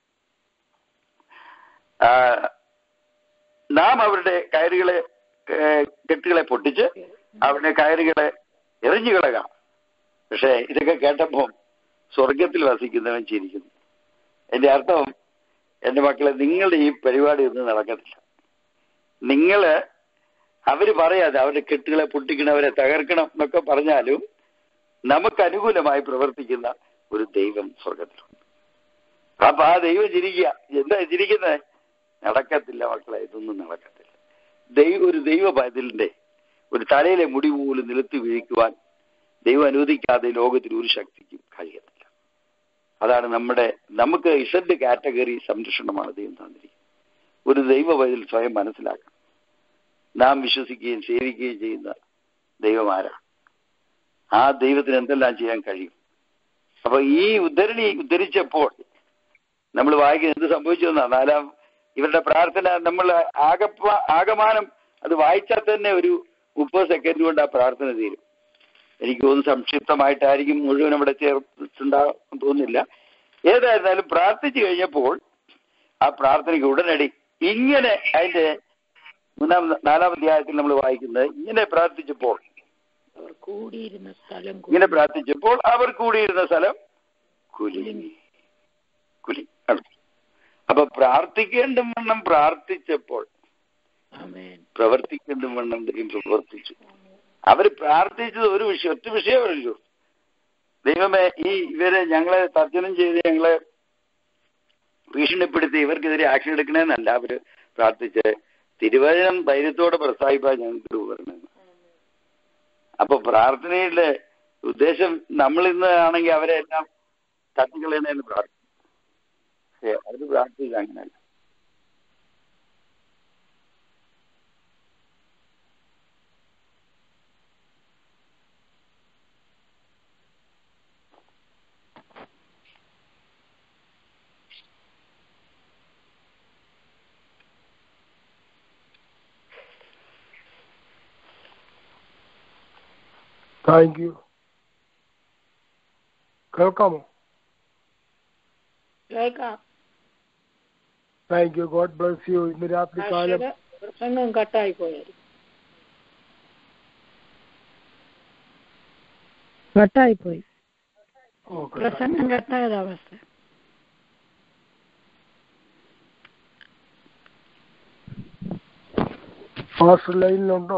ആ, നാം അവരുടെ കയറുകളെ ഏഹ്, കെട്ടുകളെ പൊട്ടിച്ച് അവരുടെ കയറുകളെ എറിഞ്ഞു കളകാം പക്ഷേ ഇതൊക്കെ കേട്ടപ്പോൾ സ്വർഗത്തിൽ വസിക്കുന്നവൻ ചിരിക്കുന്നു എന്റെ അർത്ഥം എന്റെ മക്കളെ നിങ്ങളുടെ ഈ പരിപാടി ഒന്നും നടക്കത്തില്ല നിങ്ങള് അവര് പറയാതെ അവരുടെ കെട്ടുകളെ പൊട്ടിക്കണം അവരെ തകർക്കണം എന്നൊക്കെ പറഞ്ഞാലും നമുക്ക് അനുകൂലമായി പ്രവർത്തിക്കുന്ന ഒരു ദൈവം സ്വർഗത്തിലുണ്ട് അപ്പൊ ആ ദൈവം ചിരിക്കുക എന്താ ചിരിക്കുന്നത് നടക്കത്തില്ല മക്കളെ ഇതൊന്നും നടക്കത്തില്ല ദൈവ ഒരു ദൈവ പൈതലിന്റെ ഒരു തലയിലെ മുടി പോലും നിലത്ത് വീഴിക്കുവാൻ ദൈവം അനുവദിക്കാതെ ലോകത്തിൽ ഒരു ശക്തിക്കും കഴിയത്തില്ല അതാണ് നമ്മുടെ നമുക്ക് ഇസഡ് കാറ്റഗറി സംരക്ഷണമാണ് ദൈവം തന്നിരിക്കുന്നത് ഒരു ദൈവ പൈതൽ സ്വയം മനസ്സിലാക്കണം നാം വിശ്വസിക്കുകയും സേവിക്കുകയും ചെയ്യുന്ന ദൈവം ആരാണ് ആ ദൈവത്തിന് എന്തെല്ലാം ചെയ്യാൻ കഴിയും അപ്പൊ ഈ ഉദ്ധരണി ഉദ്ധരിച്ചപ്പോൾ നമ്മൾ വായിക്കുന്നത് എന്ത് സംഭവിച്ചു എന്നാ നാലാം ഇവരുടെ പ്രാർത്ഥന നമ്മൾ ആകപ്പ ആകമാനം അത് വായിച്ചാൽ തന്നെ ഒരു മുപ്പത് സെക്കൻഡ് കൊണ്ട് ആ പ്രാർത്ഥന തീരും എനിക്ക് തോന്നുന്നു സംക്ഷിപ്തമായിട്ടായിരിക്കും മുഴുവൻ അവിടെ ചേർത്തിട്ടുണ്ടാകും തോന്നുന്നില്ല ഏതായിരുന്നാലും പ്രാർത്ഥിച്ചു കഴിഞ്ഞപ്പോൾ ആ പ്രാർത്ഥനയ്ക്ക് ഉടനടി ഇങ്ങനെ അതിന്റെ മൂന്നാം നാലാം അധ്യായത്തിൽ നമ്മൾ വായിക്കുന്നത് ഇങ്ങനെ പ്രാർത്ഥിച്ചപ്പോൾ അവർ കൂടിയിരുന്ന സ്ഥലം ഇങ്ങനെ പ്രാർത്ഥിച്ചപ്പോൾ അവർ കൂടിയിരുന്ന സ്ഥലം കുലുങ്ങി കുലി ആണ്. അപ്പൊ പ്രാർത്ഥിക്കേണ്ട വണ്ണം പ്രാർത്ഥിച്ചപ്പോൾ ആമേൻ പ്രവർത്തിക്കേണ്ട വണ്ണം ദൈവം പ്രവർത്തിച്ചു അവർ പ്രാർത്ഥിച്ചത് ഒരു വിഷയം ഒറ്റ വിഷയമല്ലോ ദൈവമേ ഈ ഇവരെ ഞങ്ങളെ തർജ്ജനം ചെയ്ത് ഞങ്ങളെ ഭീഷണിപ്പെടുത്തി ഇവർക്കെതിരെ ആക്ഷൻ എടുക്കണേന്നല്ല അവര് പ്രാർത്ഥിച്ച് തിരുവചനം ധൈര്യത്തോടെ പ്രസ്താവിപ്പാൻ ഞങ്ങൾക്ക് ഉപകരണം അപ്പൊ പ്രാർത്ഥനയുടെ ഉദ്ദേശം നമ്മൾ ഇന്ന് ആണെങ്കിൽ അവരെ എല്ലാം തട്ടിക്കളയുന്നതെന്ന് പ്രാർത്ഥിക്കും പക്ഷേ അവര് പ്രാർത്ഥിക്കുക അങ്ങനെയല്ല താങ്ക് യു കേൾക്കാമോ കേൾക്കാം thank you God bless you ഇന്ന് രാത്രി കാലം ഭാഷയുടെ പ്രസംഗം കട്ടായി പോയായിരുന്നു കട്ടായി പോയി ഓക്കെ പ്രസംഗം കട്ടായത് അവസ്ഥ ഫാസ്റ്റ് ലൈനിലുണ്ടോ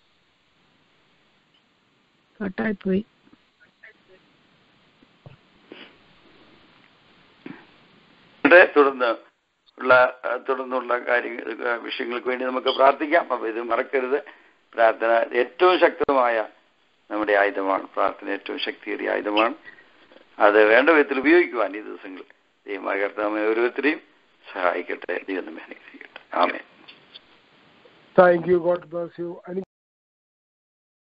കട്ടായി പോയി ഇവിടെ തുടർന്ന് ഉള്ള ആ, തുടർന്നുള്ള കാര്യങ്ങൾ ആ, വിഷയങ്ങൾക്ക് വേണ്ടി നമുക്ക് പ്രാർത്ഥിക്കാം അപ്പൊ ഇത് മറക്കരുത് പ്രാർത്ഥന ഏറ്റവും ശക്തമായ നമ്മുടെ ആയുധമാണ് പ്രാർത്ഥന ഏറ്റവും ശക്തിയേറിയ ആയുധമാണ് അത് വേണ്ട വിധത്തിൽ ഉപയോഗിക്കുവാൻ ഈ ദിവസങ്ങളിൽ ദൈവമായ കർത്താവ് ഓരോരുത്തരെയും സഹായിക്കട്ടെ ദൈവം നമ്മെ അനുഗ്രഹിക്കട്ടെ ആമേ thank you God bless U